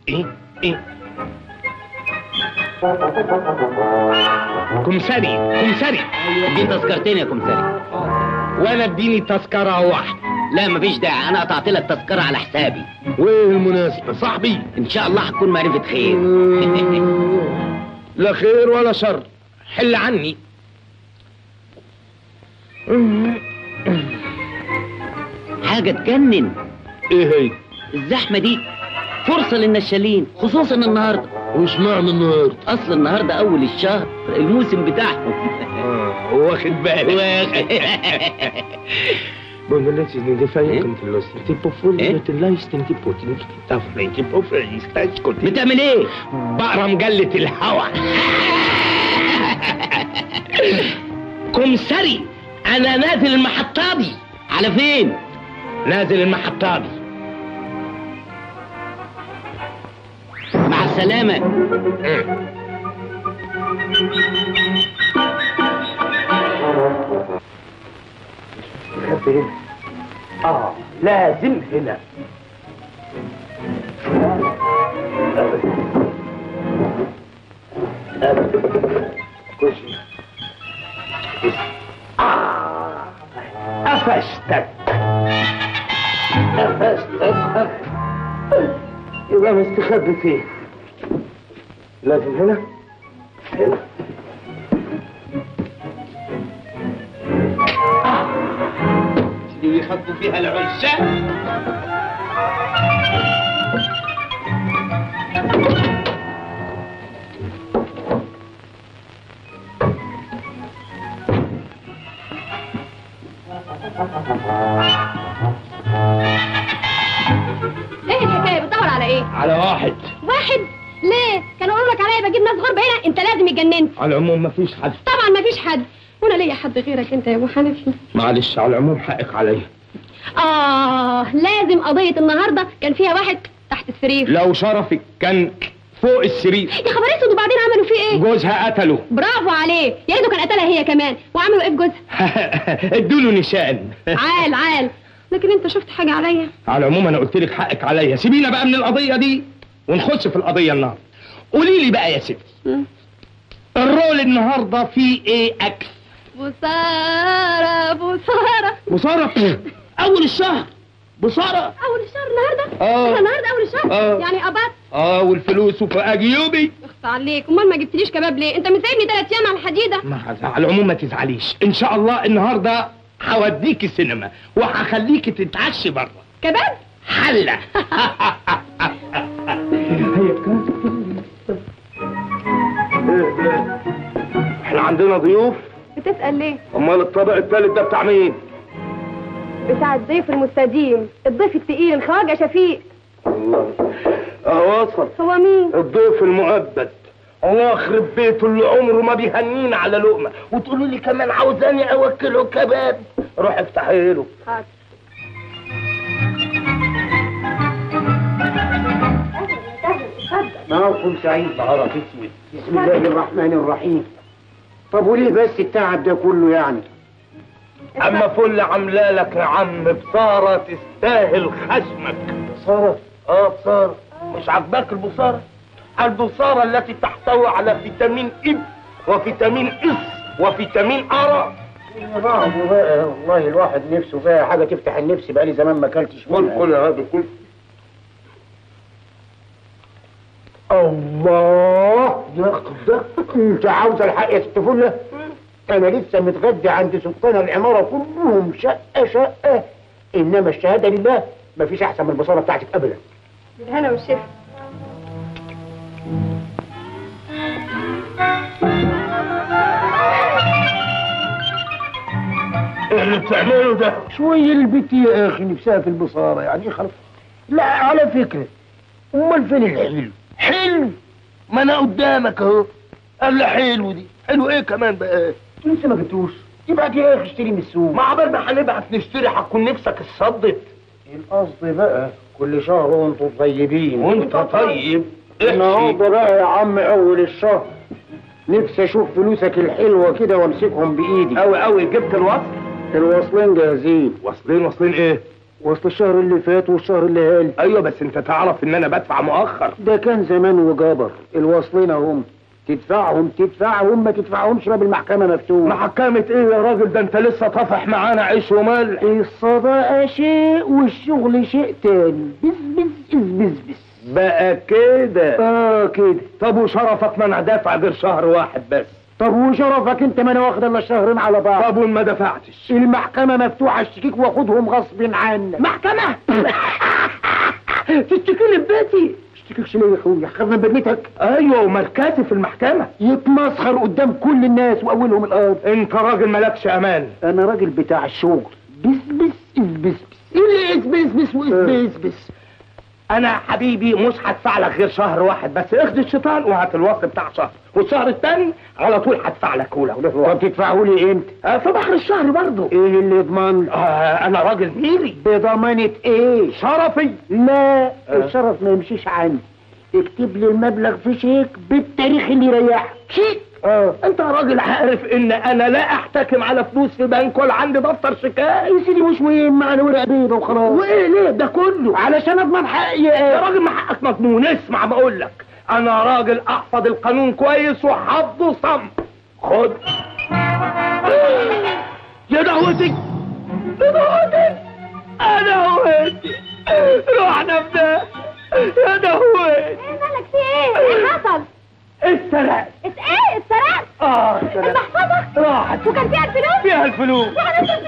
ايه ايه كمساري كمساري اديني تذكرتين يا كمساري وانا اديني تذكره واحده لا مفيش داعي انا قطعت لك تذكره على حسابي وايه المناسبه صاحبي ان شاء الله هتكون معرفه خير لا خير ولا شر حل عني حاجه تجنن ايه هي الزحمه دي فرصه للنشالين خصوصا النهارده وش معنى النهارده اصل النهارده اول الشهر الموسم بتاعهم آه، واخد بالك Bon, adesso ne fai anche lo tipo fuori Eh? لا يستنتي بوتين تفري tipo fuori sta بتعمل ايه بقرا مجلة الهوى كمسري انا نازل المحطة دي على فين نازل المحطة دي مع السلامه اه لازم هنا آه، قفشتك قفشتك يبقى مستخبي فين لازم هنا هنا اللي يخبوا فيها العشاق ايه الحكايه بتدور على ايه على واحد واحد ليه كانوا يقولوا لك عليا بجيب ناس غربة هنا انت لازم اتجننت على العموم مفيش حد طبعا مفيش حد وانا ليا حد غيرك انت يا ابو حنفي معلش على العموم حقك عليا اه لازم قضيه النهارده كان فيها واحد تحت السرير لو شرفك كان فوق السرير يا خبر اسود وبعدين عملوا فيه ايه جوزها قتله برافو عليه يا ريته كان قتلها هي كمان وعملوا ايه في جوزها ادوله نشان عال عال لكن انت شفت حاجه عليا على العموم انا قلت لك حقك عليا سيبينا بقى من القضيه دي ونخش في القضيه النهارده قولي لي بقى يا ستي مم. الرول النهارده فيه ايه اكل بصارة بصارة بصارة اول الشهر بصارة أول الشهر النهاردة؟ آه. إحنا النهاردة أول الشهر؟ آه. يعني قبضت اه والفلوس وفي جيوبي اخت عليك أمال ما جبتليش كباب ليه؟ أنت مسايبني ثلاث أيام على الحديدة ما على العموم ما تزعليش ان شاء الله النهارده هوديك السينما وهخليكي تتعشي بره كباب؟ حله احنا عندنا ضيوف بتسأل ليه؟ امال الطبق الثالث ده بتاع مين بتاع الضيف المستديم الضيف التقيل الخواجة شفيق الله اهو وصل هو مين؟ الضيف المؤبد الله يخرب بيته اللي عمره ما بيهنينا على لقمه وتقولوا لي كمان عاوزاني اوكله كباب روح افتحي له حاضر موكم سعيد نهارك اسود بسم الله الرحمن الرحيم طب وليه بس التعب ده كله يعني اما فل عامله لك يا عم بصاره تستاهل خشمك بصاره اه بصاره مش عاجباك البصاره البصاره التي تحتوي على فيتامين اف وفيتامين اس وفيتامين ارى بعضه بقى والله الواحد نفسه فيها حاجه تفتح النفس بقالي زمان ما اكلتش كل منها. كل هذا كل الله ده انت عاوز الحق يا ست فله انا لسه متغدي عند سكان العماره كلهم شقه شقه انما الشهاده لله مفيش احسن من البصاره بتاعتك ابدا بالهنا والشفا ايه اللي بتعمله ده شويه البت يا اخي نفسها في البصاره يعني ايه خلاص لا على فكره امال فين الحلو حلو ما انا قدامك اهو قال لي حلو دي حلو ايه كمان بقى لسه ما جبتوش يبقى يا اخي اشتري من السوق ما عبال ما هنبعت نشتري هتكون نفسك اتصدت القصد بقى كل شهر وانتم طيبين وانت طيب احكي النهارده بقى يا عم اول الشهر نفسي اشوف فلوسك الحلوه كده وامسكهم بايدي قوي قوي جبت الوصل الواصلين جاهزين واصلين واصلين ايه وسط الشهر اللي فات والشهر اللي هال ايوه بس انت تعرف ان انا بدفع مؤخر ده كان زمان وجبر الواصلين هم تدفعهم تدفعهم ما تدفعهمش باب المحكمة مفتوح محكمة ايه يا راجل ده انت لسه طافح معانا عيش وملح الصداقة شيء والشغل شيء تاني بس بس بس بس بقى كده اه كده طب وشرفك ما انا دافع غير شهر واحد بس طب وشرفك انت ما انا واخد الا شهرين على بعض طب وما دفعتش المحكمة مفتوحة اشتكيك واخدهم غصب عنك محكمة تشتكي لي ببيتي اشتكيكش ليه يا اخويا خدنا بنيتك ايوه ومركزي في المحكمة يتمسخر قدام كل الناس واولهم الارض انت راجل مالكش امان انا راجل بتاع الشغل بس بس بس بس ايه اللي بس بس بس بس بس انا حبيبي مش هدفع لك غير شهر واحد بس اخد الشيطان وهات الوصل بتاع شهر والشهر التاني على طول هدفع لك اولى طب تدفعوا لي امتى آه، في بحر الشهر برضه ايه اللي يضمن آه انا راجل ميري بضمانة ايه شرفي لا الشرف ما يمشيش عني اكتب لي المبلغ في شيك بالتاريخ اللي يريحك شيك اه انت راجل عارف ان انا لا احتكم على فلوس في بنك ولا عندي دفتر شيكات يا سيدي مش مهم معنا ورق بيضة وخلاص وايه ليه ده كله علشان اضمن حقي يا يا راجل ما حقك مضمون اسمع بقول لك انا راجل احفظ القانون كويس وحافظه صم خد يا دعوتي يا دعوتي انا هويتي رحنا في ده يا دعوتي مالك في ايه؟ ايه حصل؟ اتسرقت ات ايه؟ اتسرقت؟ اه اتسرقت المحفظة؟ راحت وكان فيها الفلوس؟ فيها الفلوس وهنصرف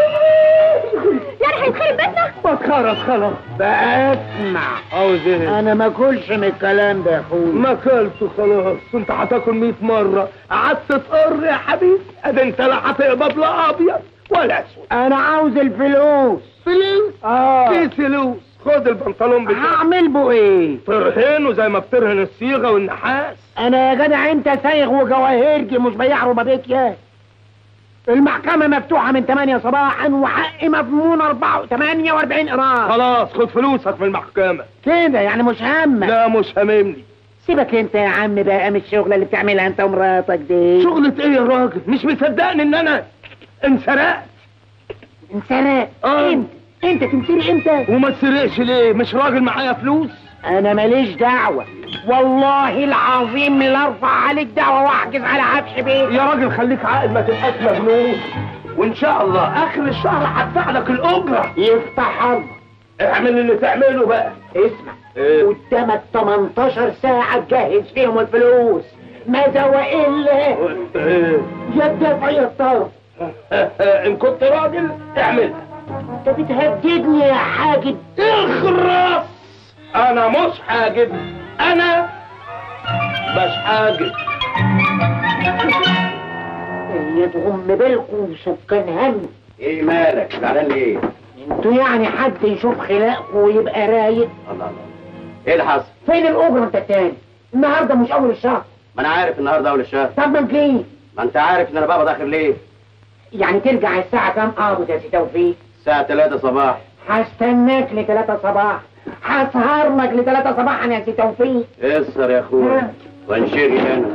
يعني هيتخرب بيتنا؟ ما اتخرج خلاص بقى اسمع عاوز ايه انا ما اكلش من الكلام ده يا اخويا ما اكلته خلاص انت هتاكل 100 مره قعدت تقر يا حبيبي ادي انت لا هتقبض لا ابيض ولا اسود انا عاوز الفلوس فلوس اه في فلوس خد البنطلون بتاعك هعمل بو ايه ترهنه زي ما بترهن الصيغه والنحاس انا يا جدع انت سايغ وجواهرجي مش بيع ربابيك يا المحكمة مفتوحة من 8 صباحا وحقي مضمون 4 48 قراط خلاص خد فلوسك من المحكمه كده يعني مش همك لا مش هاممني سيبك انت يا عم بقى من الشغلة اللي بتعملها انت ومراتك دي شغلة ايه يا راجل مش مصدقني ان انا انسرقت انسرق اه. انت انت تنسرق امتى وما تسرقش ليه مش راجل معايا فلوس انا ماليش دعوة والله العظيم لا ارفع عليك دعوة واحجز على عفش بيت يا راجل خليك عاقل ما تبقاش مجنون وان شاء الله اخر الشهر هدفع لك الاجره يفتح الله اعمل اللي تعمله بقى اسمع إيه؟ قدامك 18 ساعة تجهز فيهم الفلوس ماذا وإلا إيه؟ يا الدفع يا الطرف ان كنت راجل اعملها انت بتهددني يا حاجب اخرس انا مش حاجب انا مش حاجب يضم بالكم سكان هم ايه مالك زعلان ليه؟ انتوا يعني حد يشوف خلاقكم ويبقى رايق الله الله ايه اللي حصل؟ فين الاجره انت التاني النهارده مش اول الشهر ما انا عارف النهارده اول الشهر طب ما تجي ما انت عارف ان انا بقبض اخر ليه؟ يعني ترجع الساعه كام قابض يا سي توفيق الساعة 3 صباح هستناك لثلاثة صباح هسهر لك لثلاثة صباحا يا سي توفيق اسهر يا اخويا وانشري انا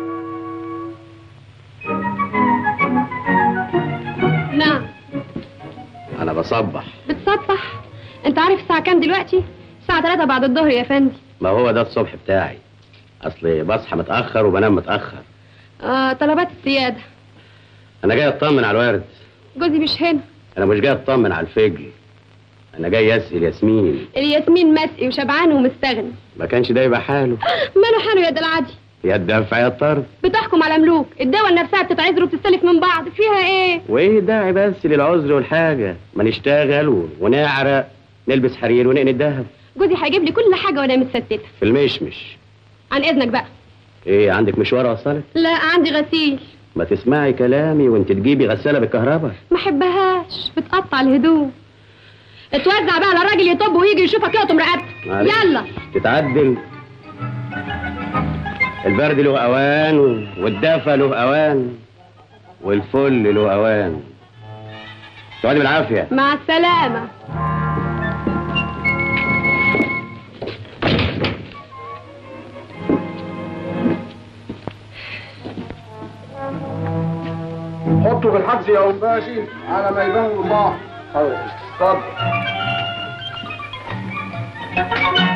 نعم انا بصبح بتصبح انت عارف الساعة كام دلوقتي؟ الساعة 3 بعد الظهر يا فندي ما هو ده الصبح بتاعي اصلي بصحى متاخر وبنام متاخر آه طلبات السيادة انا جاي اطمن على الورد جوزي مش هنا انا مش جاي اطمن على الفجل انا جاي اسال ياسمين الياسمين مسقي وشبعان ومستغني ما كانش ده يبقى حاله ماله حاله يا ده العادي يا الدفع يا الطرد بتحكم على ملوك الدول نفسها بتتعذر وبتستلف من بعض فيها ايه وايه داعي بس للعذر والحاجه ما نشتغل و- ونعرق نلبس حرير ونقن الدهب جوزي هيجيب لي كل حاجة وانا متستتة في المشمش عن اذنك بقى ايه عندك مشوار اوصلك لا عندي غسيل ما تسمعي كلامي وانت تجيبي غسالة بالكهرباء ما احبهاش بتقطع الهدوم اتوزع بقى على الراجل يطب ويجي يشوفك يقطم رقبتك معلش. يلا تتعدل البرد له اوان و- والدفى له اوان والفل له اوان تقعدي بالعافية مع السلامة حطه في الحبس يا أم باشي على ما يبان البعض اتفضل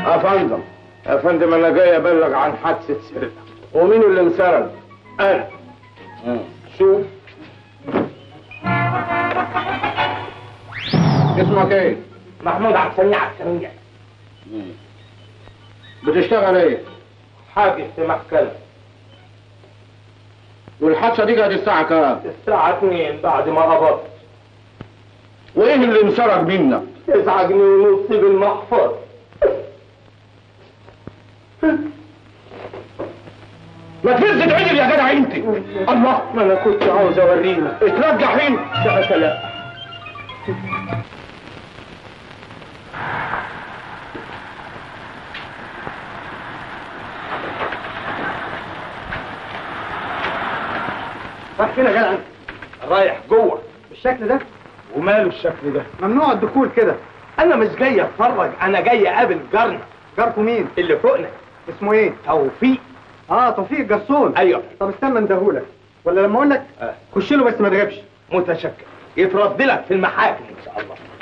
افندم افندم انا جاي ابلغ عن حادثه سرقه ومين اللي انسرق انا شوف اسمك ايه محمود عبد السميع عبد السميع بتشتغل ايه حاجه في محكمه والحادثه دي كانت الساعه كام الساعه 2 بعد ما قبضت وايه اللي انسرق منك 9 جنيه ونص بالمحفظ ما تفز تعدل يا جدع انت الله ما انا كنت عاوز اورينا اترجع هنا ده سلام راح فين يا جدع انت؟ رايح جوه بالشكل ده وماله الشكل ده ممنوع الدخول كده انا مش جاي اتفرج انا جاي اقابل جارنا جاركم مين؟ اللي فوقنا اسمه ايه؟ توفيق اه توفيق الجسون ايوه طب استنى ندهولك ولا لما اقول لك آه. خش له بس ما تغيبش متشكر يترد لك في المحاكم ان شاء الله